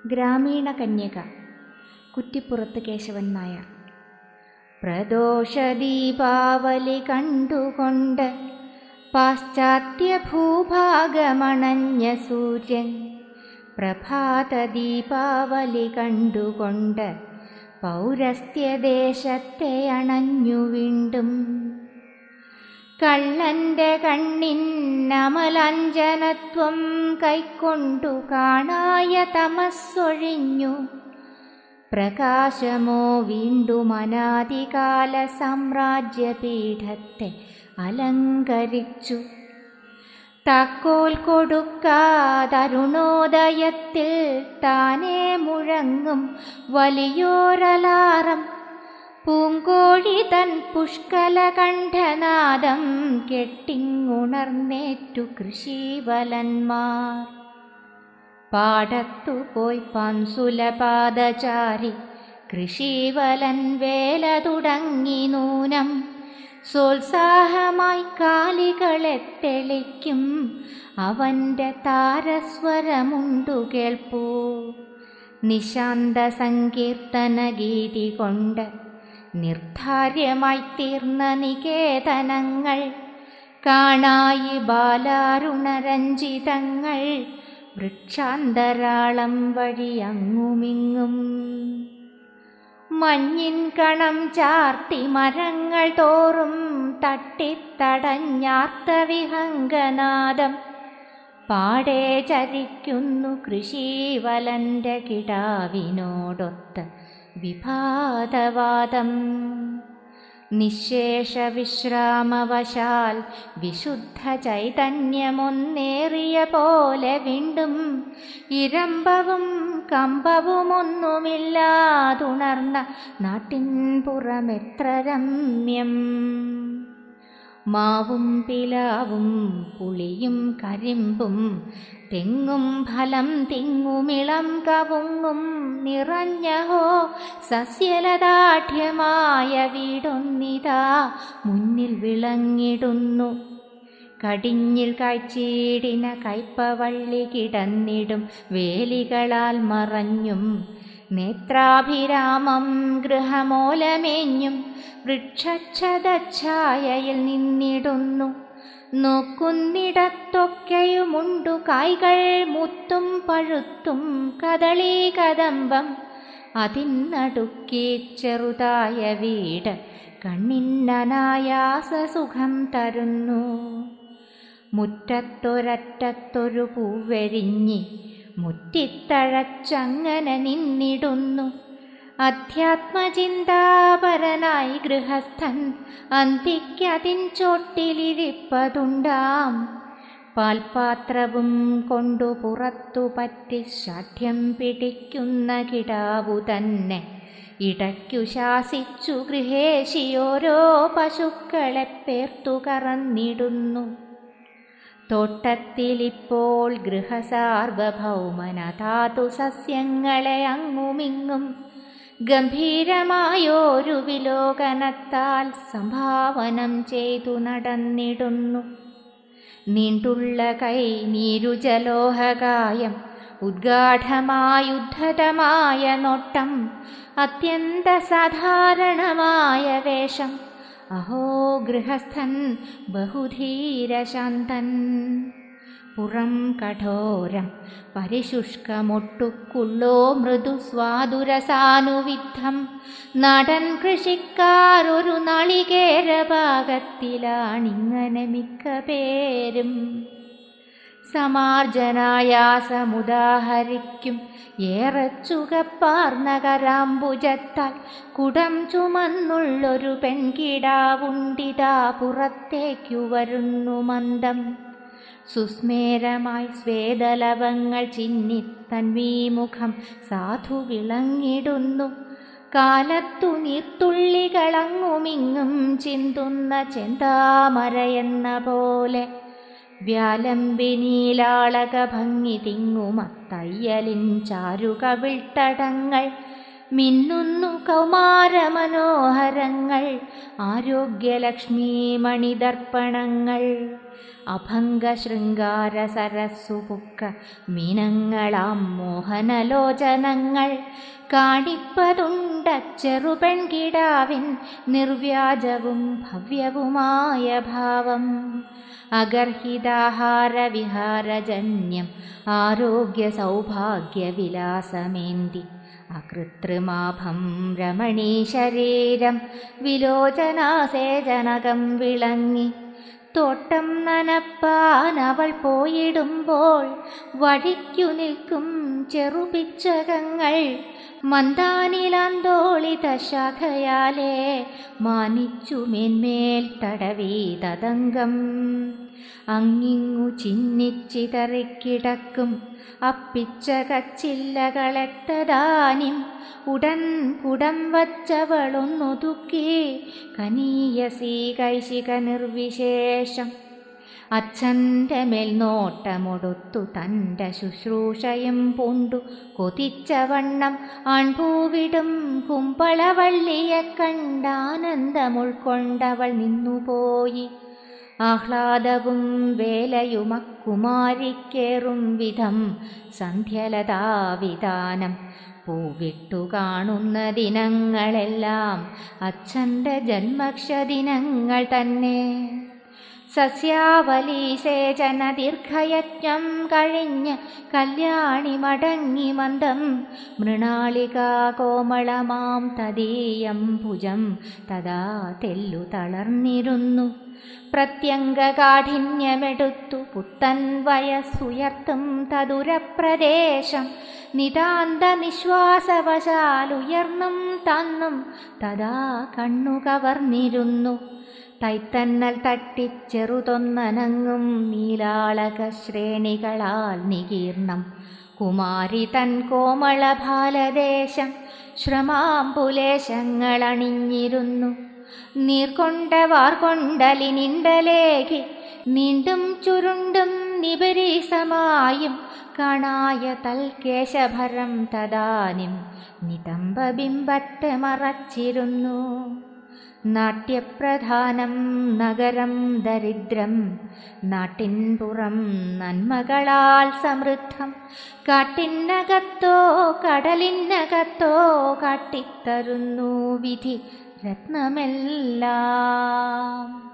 ഗ്രാമീണ കന്യക കുറ്റിപ്പുറത്ത് കേശവൻ നായർ പ്രദോഷ ദീപാവലി കണ്ടുകൊണ്ട് പാശ്ചാത്യ ഭൂഭാഗമണഞ്ഞ സൂര്യൻ പ്രഭാത ദീപാവലി കണ്ടുകൊണ്ട് പൗരസ്ത്യദേശത്തെ അണഞ്ഞു വീണ്ടും കള്ളന്റെ കണ്ണിന്നമലഞ്ജനത്വം കൈക്കൊണ്ടു കാണായ തമസ്സൊഴിഞ്ഞു പ്രകാശമോ വീണ്ടും അനാദികാല സാമ്രാജ്യപീഠത്തെ അലങ്കരിച്ചു താക്കോൽ കൊടുക്കാതരുണോദയത്തിൽ താനേ മുഴങ്ങും വലിയോരലാറം പൂങ്കോഴി തൻ പുഷ്കല കണ്ഠനാദം കെട്ടിങ്ങുണർന്നേറ്റു കൃഷിവലന്മാർ പാടത്തു പോയി പൻസുലപാദചാരി കൃഷിവലൻ വേല തുടങ്ങി നൂനം സോത്സാഹമായി കാലികളെ തെളിക്കും അവൻ്റെ താരസ്വരമുണ്ടു കേൾപ്പൂ നിശാന്ത സങ്കീർത്തന ഗീതി കൊണ്ട് നിർദ്ധാര്യമായി തീർന്ന നികേതനങ്ങൾ കാണായി ബാലാരുണരഞ്ജിതങ്ങൾ വൃക്ഷാന്തരാളം വഴി അങ്ങുമിങ്ങും മഞ്ഞിൻ കണം ചാർത്തി മരങ്ങൾ തോറും തട്ടിത്തടഞ്ഞാർത്ത വിഹംഗനാദം പാടെ ചരിക്കുന്നു കൃഷിവലന്റെ കിടാവിനോടൊത്ത് വിഭാതവാദം നിശേഷ വിശ്രാമവശാൽ വിശുദ്ധ ചൈതന്യമൊന്നേറിയ പോലെ വീണ്ടും ഇരമ്പവും കമ്പവുമൊന്നുമില്ലാതുണർന്ന നാട്ടിൻ പുറമെത്ര രമ്യം മാവും പിലാവും പുളിയും കരിമ്പും തെങ്ങും ഫലം തിങ്ങുമിളം കവുങ്ങും നിറഞ്ഞഹോ സസ്യലദാഠ്യമായ വീടൊന്നിതാ മുന്നിൽ വിളങ്ങിടുന്നു കടിഞ്ഞിൽ കാഴ്ചീടിന കയ്പവള്ളി കിടന്നിടും വേലികളാൽ മറഞ്ഞും നേത്രാഭിരാമം ഗൃഹമൂലമേഞ്ഞും വൃക്ഷച്ഛതച്ഛായയിൽ നിന്നിടുന്നു നോക്കുന്നിടത്തൊക്കെയുമുണ്ടു കായ്കൾ മുത്തും പഴുത്തും കദളി കദംബം അതിനടുക്കി ചെറുതായ വീട് കണ്ണിന്നനായാസ സുഖം തരുന്നു മുറ്റത്തൊരറ്റത്തൊരു പൂവെരിഞ്ഞി മുറ്റിത്തഴച്ചങ്ങനെ നിന്നിടുന്നു അധ്യാത്മചിന്താപരനായി ഗൃഹസ്ഥൻ അന്തിക്കതിൻ ചോട്ടിലിരിപ്പതുണ്ടാം പാൽപാത്രവും കൊണ്ടു പുറത്തു പറ്റി ശാഠ്യം പിടിക്കുന്ന കിടാവു തന്നെ ഇടയ്ക്കു ശാസിച്ചു ഗൃഹേശിയോരോ പശുക്കളെ പേർത്തു കറന്നിടുന്നു തോട്ടത്തിലിപ്പോൾ ഗൃഹസാർവഭൗമനതാതു സസ്യങ്ങളെ അങ്ങുമിങ്ങും ഗംഭീരമായോരു വിലോകനത്താൽ സംഭാവനം ചെയ്തു നടന്നിടുന്നു നീണ്ടുള്ള കൈ നീരുജലോഹകായം ഉദ്ഗാഠമായുദ്ധതമായ നോട്ടം അത്യന്ത സാധാരണമായ വേഷം അഹോ ഗൃഹസ്ഥൻ ബഹുധീരശാന്തൻ പുറം കഠോരം പരിശുഷ്കമൊട്ടുക്കുള്ളോ മൃദു സ്വാദുരസാനുവിദ്ധം നടൻ കൃഷിക്കാരൊരു നാളികേരഭാഗത്തിലാണിങ്ങനെ മിക്ക പേരും സമാർജനായാസമുദാഹരിക്കും ഏറെ ചുകപ്പാർന്ന കരാംബുജത്താൽ കുടം ചുമന്നുള്ളൊരു പെൺകിടാവുണ്ടിതാ പുറത്തേക്കു വരുന്നു മന്ദം സുസ്മേരമായി സ്വേദലവങ്ങൾ ചിന്നി തൻവീമുഖം സാധു വിളങ്ങിടുന്നു കാലത്തു നീർത്തുള്ളികളങ്ങുമിങ്ങും ചിന്തുന്ന ചെന്താമരയെന്ന പോലെ വ്യാലംബിനീലാളക ഭംഗി തിങ്ങുമത്തയ്യലിൻ ചാരുകവിൾത്തടങ്ങൾ മിന്നുന്നു കൗമാരമനോഹരങ്ങൾ ആരോഗ്യലക്ഷ്മി മണിദർപ്പണങ്ങൾ അഭംഗശൃംഗാര സരസ്സുപുക്ക മീനങ്ങളാം മോഹനലോചനങ്ങൾ കാണിപ്പതുണ്ട ചെറുപെൺകിടാവിൻ നിർവ്യാജവും ഭവ്യവുമായ ഭാവം അഗർഹിതാഹാരവിഹാരജന്യം ആരോഗ്യ സൗഭാഗ്യവിലാസമേന്തി അകൃത്രിമാഭം രമണീശരീരം വിലോചനാസേചനകം വിളങ്ങി തോട്ടം നനപ്പാൻ അവൾ പോയിടുമ്പോൾ വഴിക്കു നിൽക്കും ചെറുപിച്ചകങ്ങൾ മന്ദാനിലാന്തോളിത ശാഖയാലേ മാനിച്ചു മേന്മേൽ തടവി തതംഗം അങ്ങിങ്ങു ചിന്നിച്ചിതറിക്കിടക്കും അപ്പിച്ച കച്ചില്ലകളെത്തതാനും ഉടൻ കുടം വച്ചവളൊന്നൊതുക്കി കനീയസീ കൈശിക നിർവിശേഷം അച്ഛൻ്റെ മേൽനോട്ടമൊടുത്തു തൻ്റെ ശുശ്രൂഷയും പൂണ്ടു കൊതിച്ചവണ്ണം ആൺപൂവിടും കുമ്പളവള്ളിയെ കണ്ടാനന്ദമുൾക്കൊണ്ടവൾ നിന്നുപോയി ആഹ്ലാദവും വേലയുമക്കുമാരിക്കേറും വിധം സന്ധ്യലതാവിതാനം പൂവിട്ടു കാണുന്ന ദിനങ്ങളെല്ലാം അച്ഛൻ്റെ ജന്മക്ഷദിനങ്ങൾ തന്നെ സസ്യാവലീസേചന ദീർഘയജ്ഞം കഴിഞ്ഞ് കല്യാണി മടങ്ങി മന്ദം മൃണാളികാ കോമളമാം തദീയം ഭുജം തഥാ തെല്ലു തളർന്നിരുന്നു പ്രത്യംഗകാഠിന്യമെടുത്തു പുത്തൻ വയസ്സുയർത്തും തതുരപ്രദേശം നിതാന്ത നിശ്വാസവശാലുയർന്നും തന്നും തഥാ കണ്ണു കവർന്നിരുന്നു തൈത്തന്നൽ തട്ടിച്ചെറുതൊന്നനങ്ങും നീലാളക ശ്രേണികളാൽ നികീർണം കുമാരി തൻ കോമളഭാലദേശം ശ്രമാംബുലേശങ്ങളണിഞ്ഞിരുന്നു നീർക്കൊണ്ട വാർകൊണ്ടലിനിണ്ടലേകി നീണ്ടും ചുരുണ്ടും നിപരീസമായും കാണായ തൽക്കേശഭരം തദാനിം നിതംബബിംബത്തെ മറച്ചിരുന്നു നാട്യപ്രധാനം നഗരം ദരിദ്രം നാട്ടിൻപുറം നന്മകളാൽ സമൃദ്ധം കാട്ടിനകത്തോ കടലിനകത്തോ കാട്ടിത്തരുന്നു വിധി രത്നമെല്ലാം